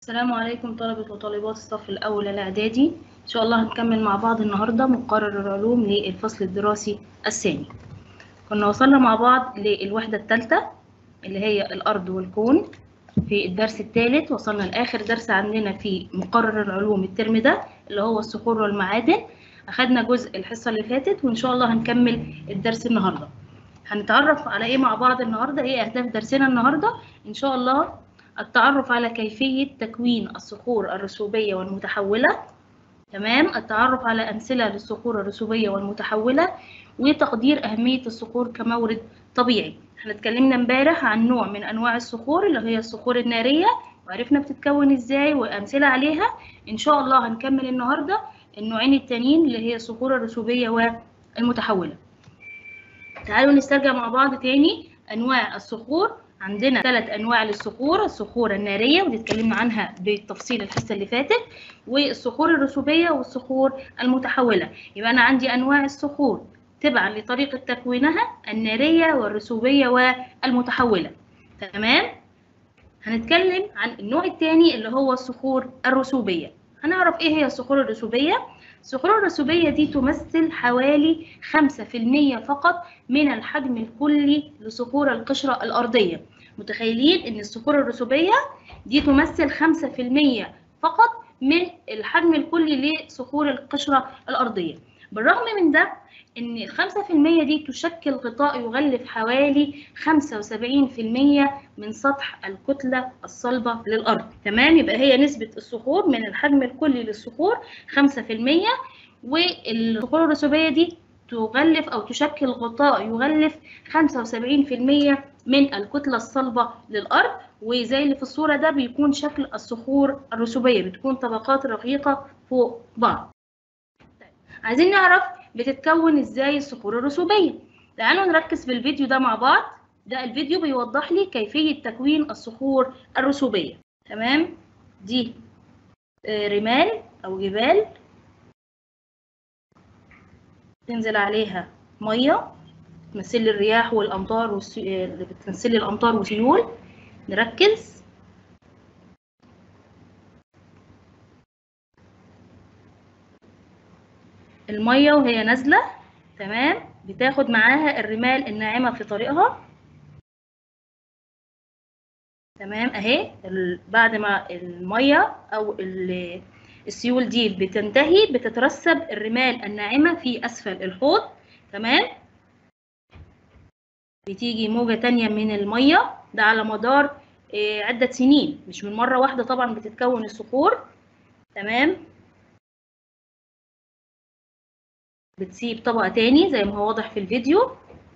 السلام عليكم طلبة وطالبات الصف الأول الإعدادي إن شاء الله هنكمل مع بعض النهاردة مقرر العلوم للفصل الدراسي الثاني كنا وصلنا مع بعض للوحدة الثالثة اللي هي الأرض والكون في الدرس الثالث وصلنا لآخر درس عندنا في مقرر العلوم الترم ده اللي هو الصخور والمعادن أخدنا جزء الحصة اللي فاتت وإن شاء الله هنكمل الدرس النهاردة هنتعرف على إيه مع بعض النهاردة إيه أهداف درسنا النهاردة إن شاء الله التعرف على كيفية تكوين الصخور الرسوبية والمتحولة تمام التعرف على أمثلة للصخور الرسوبية والمتحولة وتقدير أهمية الصخور كمورد طبيعي احنا اتكلمنا امبارح عن نوع من أنواع الصخور اللي هي الصخور النارية وعرفنا بتتكون ازاي وأمثلة عليها إن شاء الله هنكمل النهاردة النوعين التانيين اللي هي الصخور الرسوبية والمتحولة تعالوا نسترجع مع بعض تاني أنواع الصخور عندنا ثلاث انواع للصخور الصخور الناريه ودي اتكلمنا عنها بالتفصيل الحصه اللي فاتت والصخور الرسوبيه والصخور المتحوله يبقى انا عندي انواع الصخور تبعا لطريقه تكوينها الناريه والرسوبيه والمتحوله تمام هنتكلم عن النوع الثاني اللي هو الصخور الرسوبيه هنعرف ايه هي الصخور الرسوبيه الصخور الرسوبية دي تمثل حوالي 5% فقط من الحجم الكلي لصخور القشرة الأرضية متخيلين إن الصخور الرسوبية دي تمثل 5% فقط من الحجم الكلي لصخور القشرة الأرضية بالرغم من ده إن ال 5% دي تشكل غطاء يغلف حوالي 75% من سطح الكتلة الصلبة للأرض تمام يبقى هي نسبة الصخور من الحجم الكلي للصخور 5% والصخور الرسوبية دي تغلف أو تشكل غطاء يغلف 75% من الكتلة الصلبة للأرض وزي اللي في الصورة ده بيكون شكل الصخور الرسوبية بتكون طبقات رقيقة فوق بعض عايزين نعرف بتتكون ازاي الصخور الرسوبية تعالوا نركز في الفيديو ده مع بعض ده الفيديو بيوضح لي كيفية تكوين الصخور الرسوبية تمام دي رمال أو جبال تنزل عليها مية تمثل لي الرياح والأمطار والسي... اللي بتمثل لي الأمطار والسيول نركز المية وهي نازلة تمام بتاخد معاها الرمال الناعمة في طريقها تمام اهي بعد ما المية او السيول دي بتنتهي بتترسب الرمال الناعمة في اسفل الحوض تمام بتيجي موجة تانية من المية ده على مدار عدة سنين مش من مرة واحدة طبعا بتتكون الصخور تمام بتسيب طبقة تاني زي ما هو واضح في الفيديو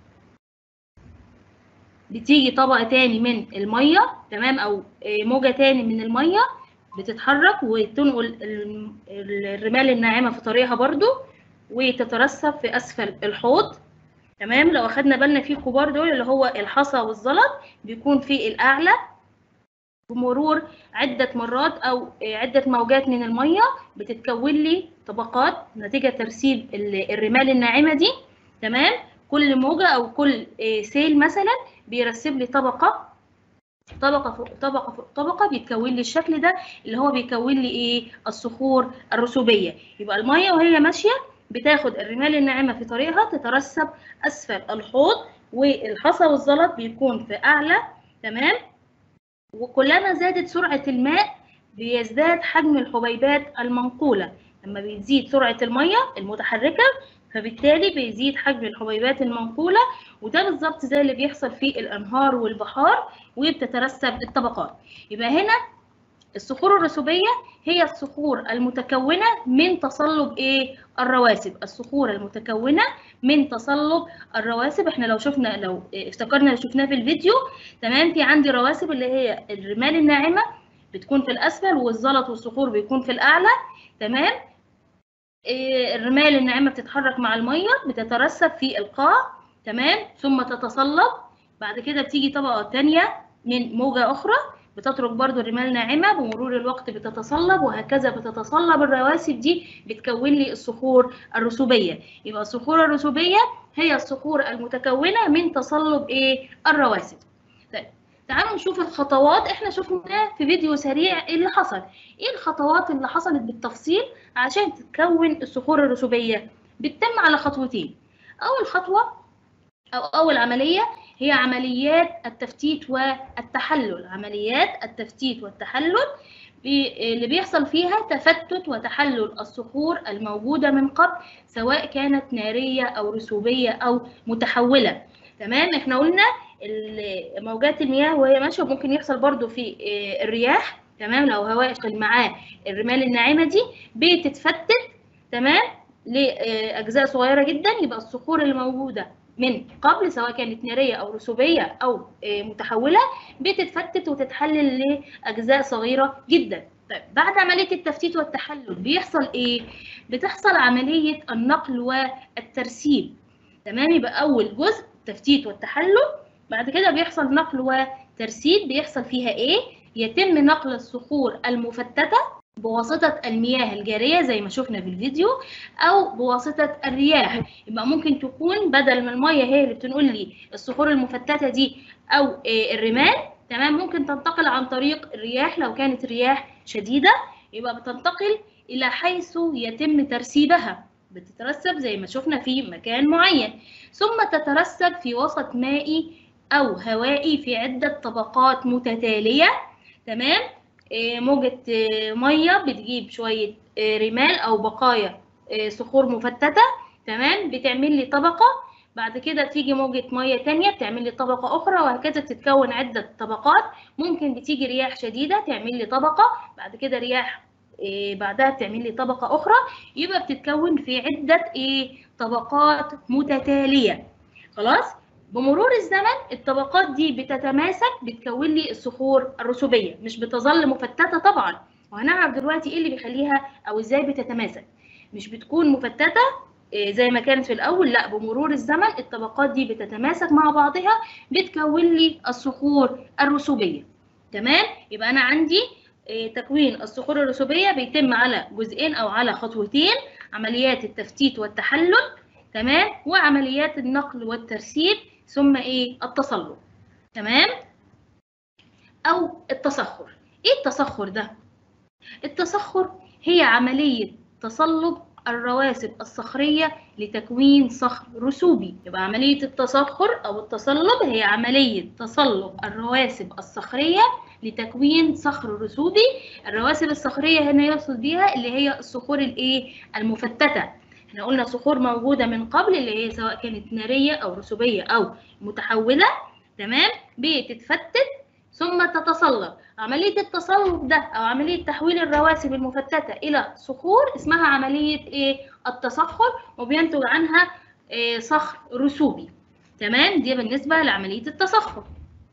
بتيجي طبقة تاني من المية تمام أو موجة تاني من المية بتتحرك وتنقل الرمال الناعمة في طريقها برضو وتترسب في أسفل الحوض تمام لو أخدنا بالنا في الكبار دول اللي هو الحصى والزلط بيكون في الأعلى بمرور عدة مرات أو عدة موجات من المية بتتكون لي طبقات نتيجة ترسيب الرمال الناعمة دي تمام كل موجة أو كل سيل مثلا بيرسب لي طبقة طبقة فوق طبقة فوق طبقة بيتكون لي الشكل ده اللي هو بيكون لي إيه الصخور الرسوبية يبقى المية وهي ماشية بتاخد الرمال الناعمة في طريقها تترسب أسفل الحوض والحصى والزلط بيكون في أعلى تمام وكلما زادت سرعة الماء بيزداد حجم الحبيبات المنقولة لما بتزيد سرعة المية المتحركة فبالتالي بيزيد حجم الحبيبات المنقولة وده بالظبط زي اللي بيحصل في الأنهار والبحار وبتترسب الطبقات يبقى هنا الصخور الرسوبية هي الصخور المتكونة من تصلب ايه الرواسب الصخور المتكونة من تصلب الرواسب احنا لو شفنا لو افتكرنا اللي شفناه في الفيديو تمام في عندي رواسب اللي هي الرمال الناعمة بتكون في الأسفل والزلط والصخور بيكون في الأعلى تمام إيه الرمال الناعمة بتتحرك مع المية بتترسب في القاع تمام ثم تتصلب بعد كده بتيجي طبقة تانية من موجة أخرى بتترك برضو الرمال ناعمة بمرور الوقت بتتصلب وهكذا بتتصلب الرواسب دي بتكون لي الصخور الرسوبية يبقى الصخور الرسوبية هي الصخور المتكونة من تصلب ايه الرواسب طيب تعالوا نشوف الخطوات احنا شفناه في فيديو سريع ايه اللي حصل ايه الخطوات اللي حصلت بالتفصيل عشان تتكون الصخور الرسوبيه بتتم على خطوتين اول خطوه او اول عمليه هي عمليات التفتيت والتحلل عمليات التفتيت والتحلل اللي بيحصل فيها تفتت وتحلل الصخور الموجودة من قبل سواء كانت نارية أو رسوبية أو متحولة تمام احنا قلنا موجات المياه وهي ماشية ممكن يحصل برضو في الرياح تمام لو هواء يدخل معاه الرمال الناعمة دي بتتفتت تمام لأجزاء صغيرة جدا يبقى الصخور اللي موجودة من قبل سواء كانت نارية أو رسوبية أو متحولة بتتفتت وتتحلل لأجزاء صغيرة جدا طيب بعد عملية التفتيت والتحلل بيحصل إيه؟ بتحصل عملية النقل والترسيب تمام يبقى أول جزء التفتيت والتحلل بعد كده بيحصل نقل وترسيب بيحصل فيها إيه؟ يتم نقل الصخور المفتتة بواسطة المياه الجارية زي ما شفنا في الفيديو أو بواسطة الرياح يبقى ممكن تكون بدل ما المية هي اللي بتنقل لي الصخور المفتتة دي أو الرمال تمام ممكن تنتقل عن طريق الرياح لو كانت الرياح شديدة يبقى بتنتقل إلى حيث يتم ترسيبها بتترسب زي ما شفنا في مكان معين ثم تترسب في وسط مائي أو هوائي في عدة طبقات متتالية تمام موجة مية بتجيب شوية رمال أو بقايا صخور مفتتة تمام بتعمل لي طبقة بعد كده تيجي موجة مية تانية بتعمل لي طبقة أخرى وهكذا تتكون عدة طبقات ممكن بتيجي رياح شديدة تعمل لي طبقة بعد كده رياح بعدها تعمل لي طبقة أخرى يبقى بتتكون في عدة إيه طبقات متتالية خلاص بمرور الزمن الطبقات دي بتتماسك بتكون لي الصخور الرسوبيه مش بتظل مفتته طبعا وهنعرف دلوقتي ايه اللي بيخليها او ازاي بتتماسك مش بتكون مفتته زي ما كانت في الاول لا بمرور الزمن الطبقات دي بتتماسك مع بعضها بتكون لي الصخور الرسوبيه تمام يبقى انا عندي تكوين الصخور الرسوبيه بيتم على جزئين او على خطوتين عمليات التفتيت والتحلل تمام وعمليات النقل والترسيب ثم ايه التصلب تمام او التصخر ايه التصخر ده التصخر هي عمليه تصلب الرواسب الصخريه لتكوين صخر رسوبي يبقى عمليه التصخر او التصلب هي عمليه تصلب الرواسب الصخريه لتكوين صخر رسوبي الرواسب الصخريه هنا يقصد بيها اللي هي الصخور الايه المفتته احنا قلنا صخور موجودة من قبل اللي هي سواء كانت نارية أو رسوبية أو متحولة تمام بتتفتت ثم تتصلب عملية التصلب ده أو عملية تحويل الرواسب المفتتة إلى صخور اسمها عملية إيه التصخر وبينتج عنها إيه صخر رسوبي تمام دي بالنسبة لعملية التصخر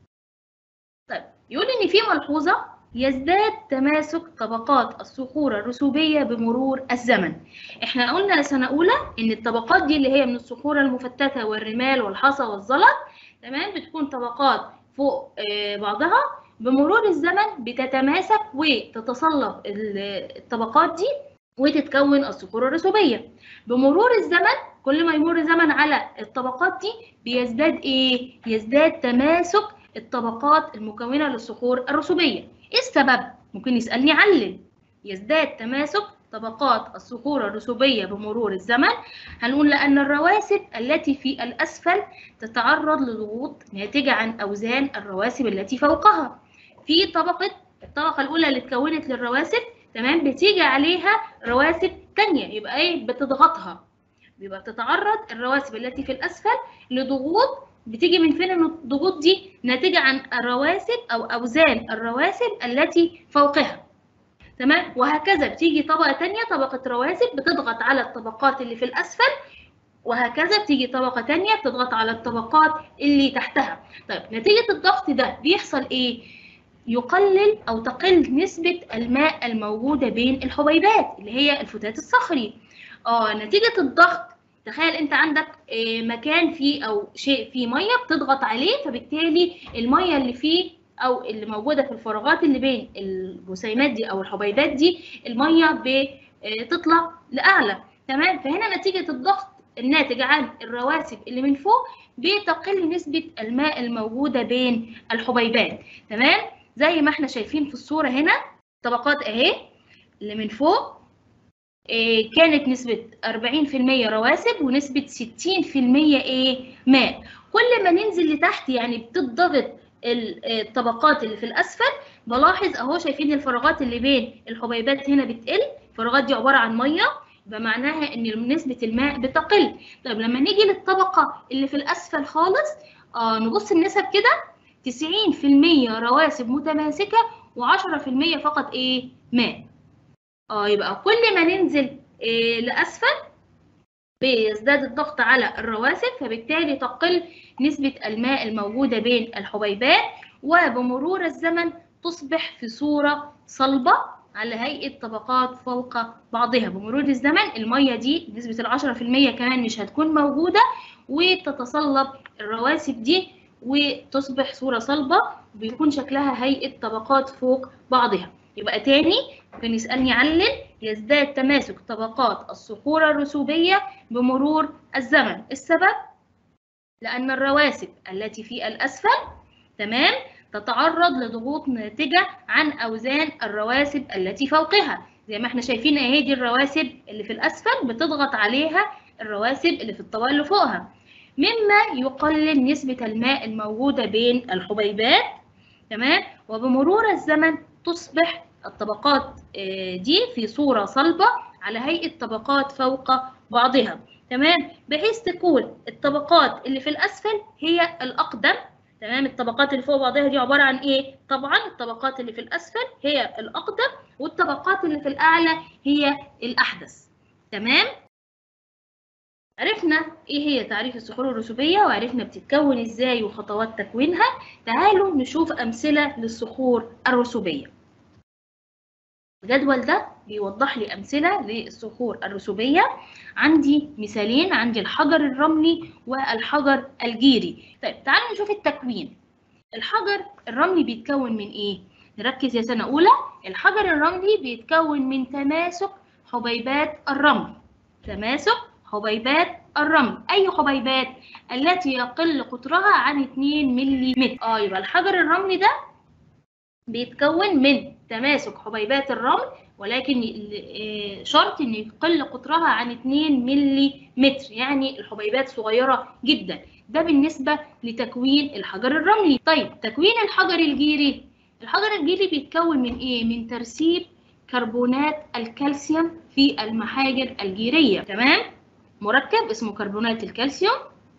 طيب يقول إن في ملحوظة يزداد تماسك طبقات الصخور الرسوبية بمرور الزمن احنا قلنا سنة أولى إن الطبقات دي اللي هي من الصخور المفتتة والرمال والحصى والزلط تمام بتكون طبقات فوق بعضها بمرور الزمن بتتماسك وتتصلب الطبقات دي وتتكون الصخور الرسوبية بمرور الزمن كل ما يمر زمن على الطبقات دي بيزداد ايه؟ يزداد تماسك الطبقات المكونة للصخور الرسوبية ايه السبب؟ ممكن يسألني علل يزداد تماسك طبقات الصخور الرسوبية بمرور الزمن هنقول لأن الرواسب التي في الأسفل تتعرض لضغوط ناتجة عن أوزان الرواسب التي فوقها في طبقة الطبقة الأولى اللي اتكونت للرواسب تمام بتيجي عليها رواسب تانية يبقى ايه بتضغطها بيبقى تتعرض الرواسب التي في الأسفل لضغوط بتيجي من فين الضغوط دي ناتجة عن الرواسب أو أوزان الرواسب التي فوقها تمام وهكذا بتيجي طبقة تانية طبقة رواسب بتضغط على الطبقات اللي في الأسفل وهكذا بتيجي طبقة تانية بتضغط على الطبقات اللي تحتها طيب نتيجة الضغط ده بيحصل إيه؟ يقلل أو تقل نسبة الماء الموجودة بين الحبيبات اللي هي الفتات الصخري اه نتيجة الضغط تخيل انت عندك مكان فيه او شيء فيه ميه بتضغط عليه فبالتالي الميه اللي فيه او اللي موجوده في الفراغات اللي بين الجسيمات دي او الحبيبات دي الميه بتطلع لاعلى تمام فهنا نتيجه الضغط الناتج عن الرواسب اللي من فوق بتقل نسبة الماء الموجودة بين الحبيبات تمام زي ما احنا شايفين في الصورة هنا طبقات اهي اللي من فوق إيه كانت نسبة 40% رواسب ونسبة 60% ايه ماء كل ما ننزل لتحت يعني بتضغط الطبقات اللي في الاسفل بلاحظ اهو شايفين الفراغات اللي بين الحبيبات هنا بتقل الفراغات دي عباره عن ميه يبقى معناها ان نسبه الماء بتقل طيب لما نيجي للطبقه اللي في الاسفل خالص آه نبص النسب كده 90% رواسب متماسكه و10% فقط ايه ماء اه يبقى كل ما ننزل إيه لاسفل بيزداد الضغط على الرواسب فبالتالي تقل نسبة الماء الموجودة بين الحبيبات وبمرور الزمن تصبح في صورة صلبة على هيئة طبقات فوق بعضها بمرور الزمن المية دي نسبة العشرة في المية كمان مش هتكون موجودة وتتصلب الرواسب دي وتصبح صورة صلبة وبيكون شكلها هيئة طبقات فوق بعضها يبقى تاني ممكن يسألني علل يزداد تماسك طبقات الصخور الرسوبية بمرور الزمن السبب لأن الرواسب التي في الأسفل تمام تتعرض لضغوط ناتجة عن أوزان الرواسب التي فوقها زي ما احنا شايفين اهي دي الرواسب اللي في الأسفل بتضغط عليها الرواسب اللي في الطبقة اللي فوقها مما يقلل نسبة الماء الموجودة بين الحبيبات تمام وبمرور الزمن تصبح الطبقات دي في صورة صلبة على هيئة طبقات فوق بعضها تمام بحيث تكون الطبقات اللي في الأسفل هي الأقدم تمام الطبقات اللي فوق بعضها دي عبارة عن إيه؟ طبعا الطبقات اللي في الأسفل هي الأقدم والطبقات اللي في الأعلى هي الأحدث تمام عرفنا ايه هي تعريف الصخور الرسوبية وعرفنا بتتكون ازاي وخطوات تكوينها تعالوا نشوف أمثلة للصخور الرسوبية الجدول ده بيوضح لي أمثلة للصخور الرسوبية عندي مثالين عندي الحجر الرملي والحجر الجيري طيب تعالوا نشوف التكوين الحجر الرملي بيتكون من ايه نركز يا سنة أولى الحجر الرملي بيتكون من تماسك حبيبات الرمل تماسك حبيبات الرمل أي حبيبات التي يقل قطرها عن 2 ملم اه يبقى الحجر الرملي ده بيتكون من تماسك حبيبات الرمل ولكن شرط ان يقل قطرها عن 2 ملم يعني الحبيبات صغيره جدا ده بالنسبه لتكوين الحجر الرملي طيب تكوين الحجر الجيري الحجر الجيري بيتكون من ايه من ترسيب كربونات الكالسيوم في المحاجر الجيريه تمام مركب اسمه كربونات الكالسيوم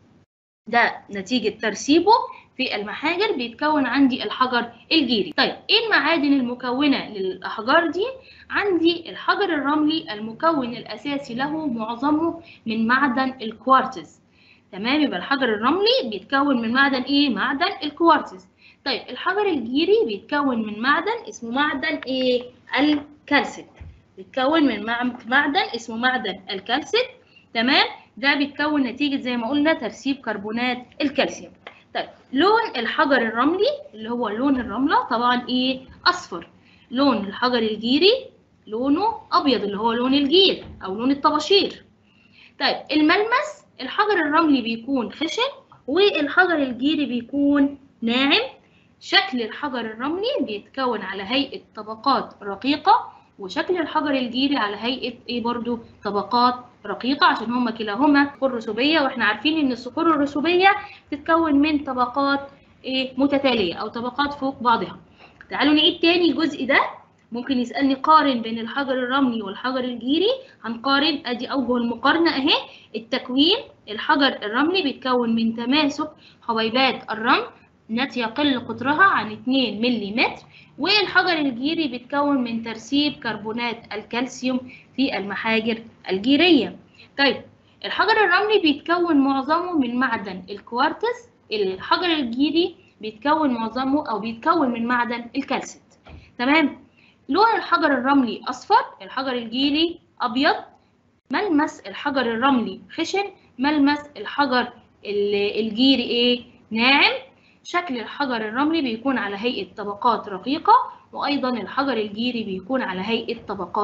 ده نتيجه ترسيبه في المحاجر بيتكون عندي الحجر الجيري طيب ايه المعادن المكونة للأحجار دي عندي الحجر الرملي المكون الأساسي له معظمه من معدن الكوارتز تمام يبقى الحجر الرملي بيتكون من معدن ايه معدن الكوارتز طيب الحجر الجيري بيتكون من معدن اسمه معدن ايه الكالسيت بيتكون من معدن اسمه معدن الكالسيت تمام ده بيتكون نتيجة زي ما قلنا ترسيب كربونات الكالسيوم طيب لون الحجر الرملي اللي هو لون الرملة طبعا ايه اصفر لون الحجر الجيري لونه ابيض اللي هو لون الجير او لون الطباشير طيب الملمس الحجر الرملي بيكون خشن والحجر الجيري بيكون ناعم شكل الحجر الرملي بيتكون على هيئة طبقات رقيقة وشكل الحجر الجيري على هيئة ايه برضو طبقات رقيقة عشان هما كلاهما صخور رسوبية واحنا عارفين ان الصخور الرسوبية بتتكون من طبقات ايه متتالية او طبقات فوق بعضها تعالوا نعيد تاني الجزء ده ممكن يسألني قارن بين الحجر الرملي والحجر الجيري هنقارن ادي اوجه المقارنة اهي التكوين الحجر الرملي بيتكون من تماسك حبيبات الرمل التي يقل قطرها عن 2 ملم والحجر الجيري بيتكون من ترسيب كربونات الكالسيوم في المحاجر الجيرية طيب الحجر الرملي بيتكون معظمه من معدن الكوارتز الحجر الجيري بيتكون معظمه أو بيتكون من معدن الكالسيت تمام لون الحجر الرملي أصفر الحجر الجيري أبيض ملمس الحجر الرملي خشن ملمس الحجر الجيري إيه ناعم شكل الحجر الرملي بيكون على هيئة طبقات رقيقة وأيضا الحجر الجيري بيكون على هيئة طبقات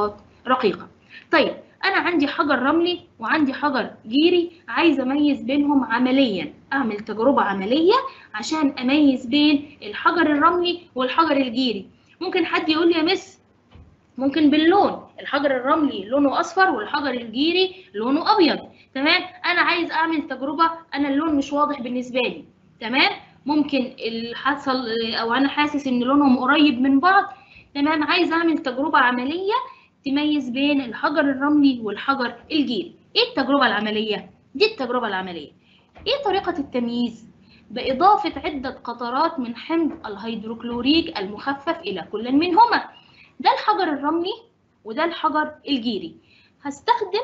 رقيقة طيب أنا عندي حجر رملي وعندي حجر جيري عايزة أميز بينهم عمليا أعمل تجربة عملية عشان أميز بين الحجر الرملي والحجر الجيري ممكن حد يقول لي يا مس ممكن باللون الحجر الرملي لونه اصفر والحجر الجيري لونه ابيض تمام انا عايز اعمل تجربه انا اللون مش واضح بالنسبه لي تمام ممكن حصل او انا حاسس ان لونهم قريب من بعض تمام عايز اعمل تجربه عمليه تميز بين الحجر الرملي والحجر الجيري ايه التجربه العمليه دي التجربه العمليه ايه طريقه التمييز باضافه عده قطرات من حمض الهيدروكلوريك المخفف الى كل منهما ده الحجر الرملي وده الحجر الجيري هستخدم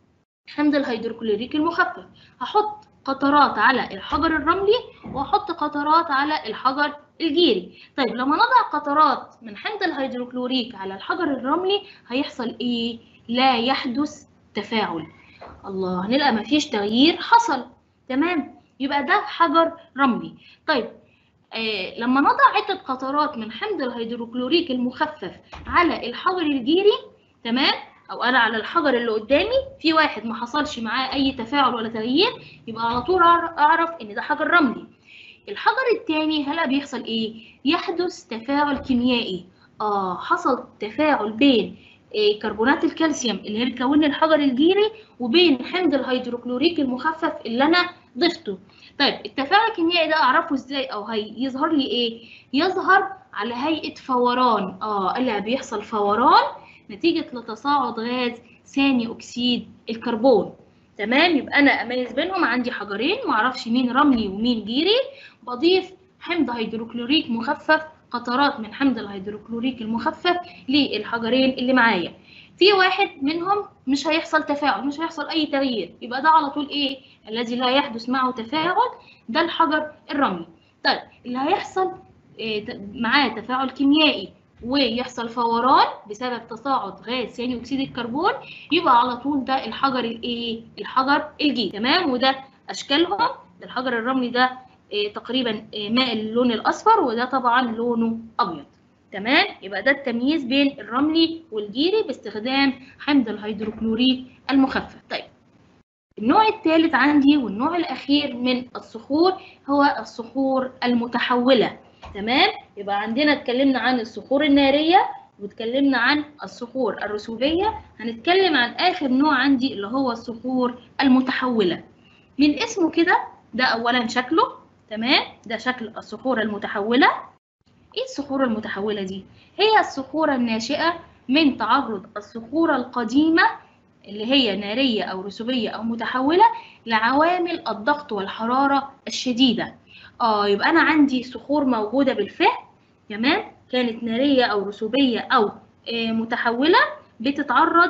حمض الهيدروكلوريك المخفف هحط قطرات على الحجر الرملي واحط قطرات على الحجر الجيري طيب لما نضع قطرات من حمض الهيدروكلوريك على الحجر الرملي هيحصل ايه لا يحدث تفاعل الله هنلقى مفيش تغيير حصل تمام يبقى ده حجر رملي طيب آه لما نضع عدة قطرات من حمض الهيدروكلوريك المخفف على الحجر الجيري تمام او انا على الحجر اللي قدامي في واحد ما حصلش معاه اي تفاعل ولا تغيير يبقى على طول اعرف ان ده حجر رملي الحجر الثاني هلا بيحصل ايه يحدث تفاعل كيميائي اه حصل تفاعل بين إيه كربونات الكالسيوم اللي هي بتكون الحجر الجيري وبين حمض الهيدروكلوريك المخفف اللي انا ضفته طيب التفاعل الكيميائي ده اعرفه ازاي او هيظهر لي ايه يظهر على هيئه فوران اه اللي بيحصل فوران نتيجه لتصاعد غاز ثاني اكسيد الكربون تمام يبقى انا اميز بينهم عندي حجرين ما اعرفش مين رملي ومين جيري بضيف حمض هيدروكلوريك مخفف قطرات من حمض الهيدروكلوريك المخفف للحجرين اللي معايا في واحد منهم مش هيحصل تفاعل مش هيحصل اي تغيير يبقى ده على طول ايه الذي لا يحدث معه تفاعل ده الحجر الرملي طيب اللي هيحصل إيه معاه تفاعل كيميائي ويحصل فوران بسبب تصاعد غاز ثاني اكسيد الكربون يبقى على طول ده الحجر الايه الحجر الجيري تمام وده اشكالهم ده الحجر الرملي ده إيه تقريبا إيه مائل اللون الاصفر وده طبعا لونه ابيض تمام يبقى ده التمييز بين الرملي والجيري باستخدام حمض الهيدروكلوريك المخفف طيب النوع الثالث عندي والنوع الاخير من الصخور هو الصخور المتحوله تمام يبقى عندنا اتكلمنا عن الصخور الناريه واتكلمنا عن الصخور الرسوبيه هنتكلم عن اخر نوع عندي اللي هو الصخور المتحوله من اسمه كده ده اولا شكله تمام ده شكل الصخور المتحوله ايه الصخور المتحوله دي هي الصخور الناشئه من تعرض الصخور القديمه اللي هي ناريه او رسوبيه او متحوله لعوامل الضغط والحراره الشديده اه يبقى انا عندي صخور موجوده بالفعل تمام كانت ناريه او رسوبيه او آه متحوله بتتعرض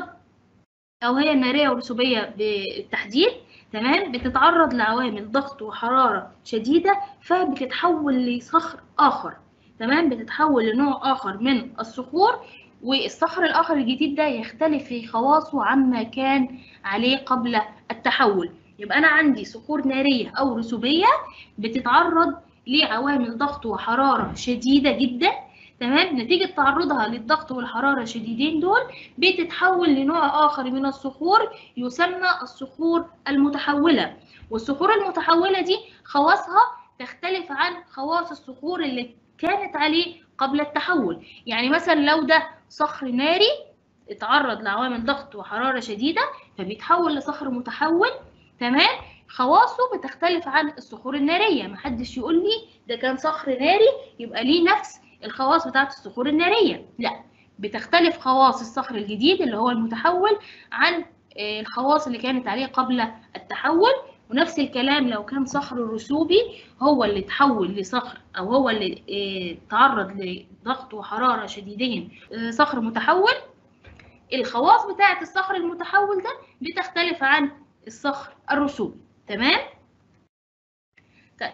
او هي ناريه ورسوبيه بالتحديد تمام بتتعرض لعوامل ضغط وحراره شديده فبتتحول لصخر اخر تمام بتتحول لنوع اخر من الصخور والصخر الاخر الجديد ده يختلف في خواصه عما كان عليه قبل التحول يبقى انا عندي صخور ناريه او رسوبيه بتتعرض لعوامل ضغط وحراره شديده جدا تمام نتيجة تعرضها للضغط والحرارة الشديدين دول بتتحول لنوع آخر من الصخور يسمى الصخور المتحولة والصخور المتحولة دي خواصها تختلف عن خواص الصخور اللي كانت عليه قبل التحول يعني مثلا لو ده صخر ناري اتعرض لعوامل ضغط وحرارة شديدة فبيتحول لصخر متحول تمام خواصه بتختلف عن الصخور النارية محدش يقول لي ده كان صخر ناري يبقى ليه نفس الخواص بتاعت الصخور النارية لا بتختلف خواص الصخر الجديد اللي هو المتحول عن الخواص اللي كانت عليه قبل التحول ونفس الكلام لو كان صخر رسوبي هو اللي تحول لصخر او هو اللي تعرض لضغط وحرارة شديدين صخر متحول الخواص بتاعة الصخر المتحول ده بتختلف عن الصخر الرسوبي تمام طيب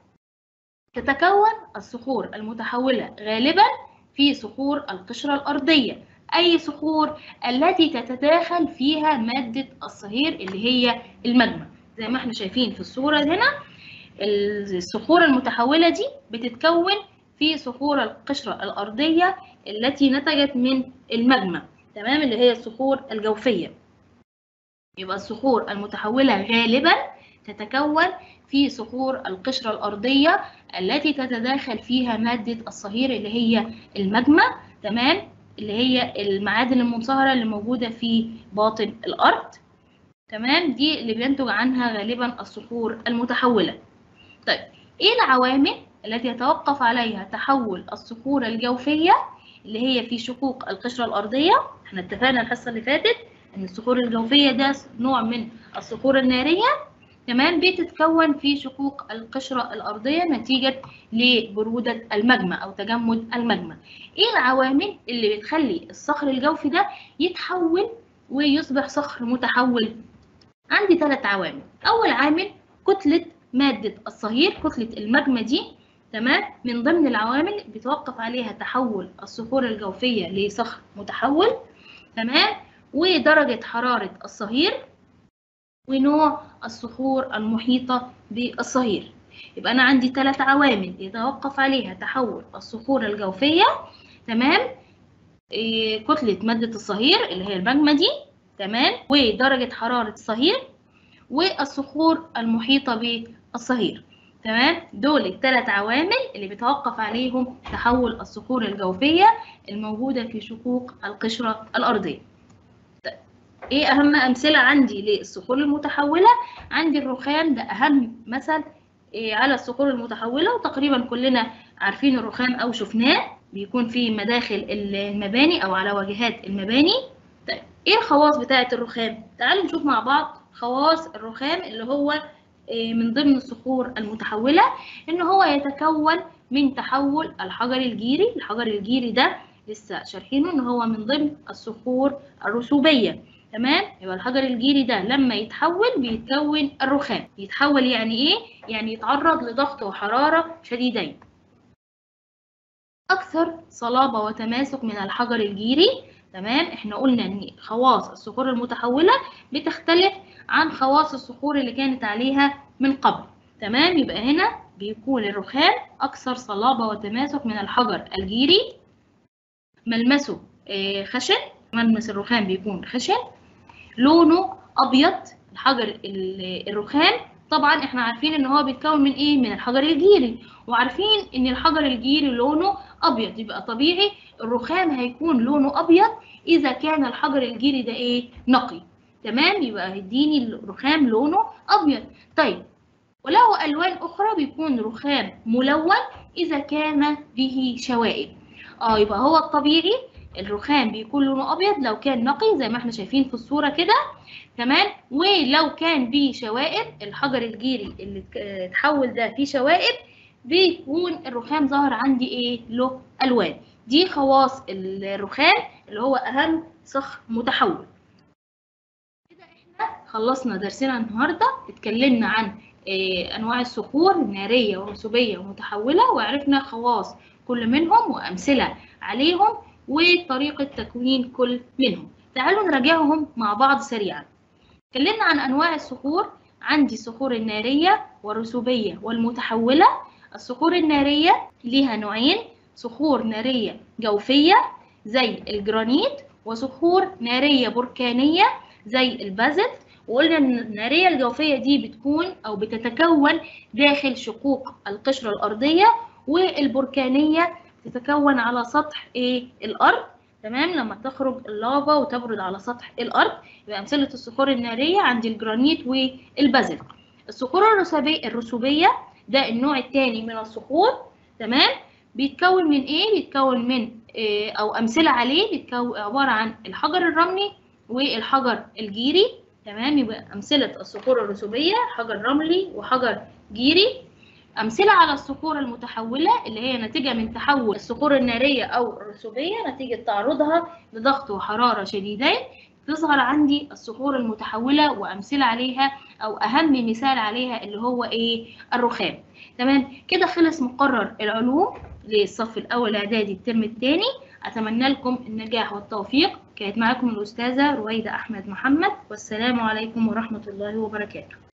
تتكون الصخور المتحولة غالبا في صخور القشرة الأرضية أي صخور التي تتداخل فيها مادة الصهير اللي هي المجمع زي ما احنا شايفين في الصورة هنا الصخور المتحولة دي بتتكون في صخور القشرة الأرضية التي نتجت من المجمع تمام اللي هي الصخور الجوفية يبقى الصخور المتحولة غالبا تتكون في صخور القشرة الأرضية التي تتداخل فيها مادة الصهير اللي هي المجمة تمام اللي هي المعادن المنصهرة اللي موجودة في باطن الأرض تمام دي اللي بينتج عنها غالبا الصخور المتحولة طيب ايه العوامل التي يتوقف عليها تحول الصخور الجوفية اللي هي في شقوق القشرة الأرضية احنا اتفقنا الحصة اللي فاتت ان الصخور الجوفية ده نوع من الصخور النارية تمام بتتكون في شقوق القشرة الأرضية نتيجة لبرودة المجمة أو تجمد المجمة ايه العوامل اللي بتخلي الصخر الجوفي ده يتحول ويصبح صخر متحول عندي ثلاث عوامل أول عامل كتلة مادة الصهير كتلة المجمة دي تمام من ضمن العوامل بيتوقف عليها تحول الصخور الجوفية لصخر متحول تمام ودرجة حرارة الصهير ونوع الصخور المحيطة بالصهير يبقى أنا عندي ثلاث عوامل يتوقف عليها تحول الصخور الجوفية تمام إيه كتلة مادة الصهير اللي هي المجمة دي تمام ودرجة حرارة الصهير والصخور المحيطة بالصهير تمام دول الثلاث عوامل اللي بيتوقف عليهم تحول الصخور الجوفية الموجودة في شقوق القشرة الأرضية طيب. ايه اهم امثله عندي للصخور المتحوله عندي الرخام ده اهم مثل إيه على الصخور المتحوله وتقريبا كلنا عارفين الرخام او شفناه بيكون في مداخل المباني او على واجهات المباني طيب ايه الخواص بتاعه الرخام تعالوا نشوف مع بعض خواص الرخام اللي هو من ضمن الصخور المتحولة إن هو يتكون من تحول الحجر الجيري الحجر الجيري ده لسه شارحينه إن هو من ضمن الصخور الرسوبية تمام يبقى الحجر الجيري ده لما يتحول بيتكون الرخام يتحول يعني إيه؟ يعني يتعرض لضغط وحرارة شديدين أكثر صلابة وتماسك من الحجر الجيري تمام احنا قلنا ان خواص الصخور المتحولة بتختلف عن خواص الصخور اللي كانت عليها من قبل تمام يبقى هنا بيكون الرخام أكثر صلابة وتماسك من الحجر الجيري ملمسه خشن ملمس الرخام بيكون خشن لونه أبيض الحجر الرخام طبعا احنا عارفين ان هو بيتكون من ايه من الحجر الجيري وعارفين ان الحجر الجيري لونه ابيض يبقى طبيعي الرخام هيكون لونه ابيض اذا كان الحجر الجيري ده ايه نقي تمام يبقى هيديني الرخام لونه ابيض طيب وله الوان اخرى بيكون رخام ملون اذا كان به شوائب اه يبقى هو الطبيعي الرخام بيكون لونه ابيض لو كان نقي زي ما احنا شايفين في الصوره كده تمام ولو كان بيه شوائب الحجر الجيري اللي اتحول ده فيه شوائب بيكون الرخام ظاهر عندي ايه له الوان دي خواص الرخام اللي هو اهم صخر متحول كده احنا خلصنا درسنا النهارده اتكلمنا عن إيه انواع الصخور الناريه والرسوبيه ومتحوله وعرفنا خواص كل منهم وامثله عليهم وطريقه تكوين كل منهم تعالوا نراجعهم مع بعض سريعا اتكلمنا عن انواع الصخور عندي الصخور الناريه والرسوبيه والمتحوله الصخور الناريه ليها نوعين صخور ناريه جوفيه زي الجرانيت وصخور ناريه بركانيه زي البازلت وقلنا ان الناريه الجوفيه دي بتكون او بتتكون داخل شقوق القشره الارضيه والبركانيه تتكون على سطح ايه الارض تمام لما تخرج اللافا وتبرد على سطح الارض يبقى امثله الصخور الناريه عندي الجرانيت والبازلت الصخور الرسوبيه الرسوبيه ده النوع الثاني من الصخور تمام بيتكون من ايه بيتكون من إيه او امثله عليه بيتكون عباره عن الحجر الرملي والحجر الجيري تمام يبقى امثله الصخور الرسوبيه حجر رملي وحجر جيري أمثلة على الصخور المتحولة اللي هي نتيجة من تحول الصخور النارية أو الرسوبية نتيجة تعرضها لضغط وحرارة شديدين تظهر عندي الصخور المتحولة وأمثلة عليها أو أهم مثال عليها اللي هو إيه الرخام تمام كده خلص مقرر العلوم للصف الأول إعدادي الترم الثاني أتمنى لكم النجاح والتوفيق كانت معكم الأستاذة رويدة أحمد محمد والسلام عليكم ورحمة الله وبركاته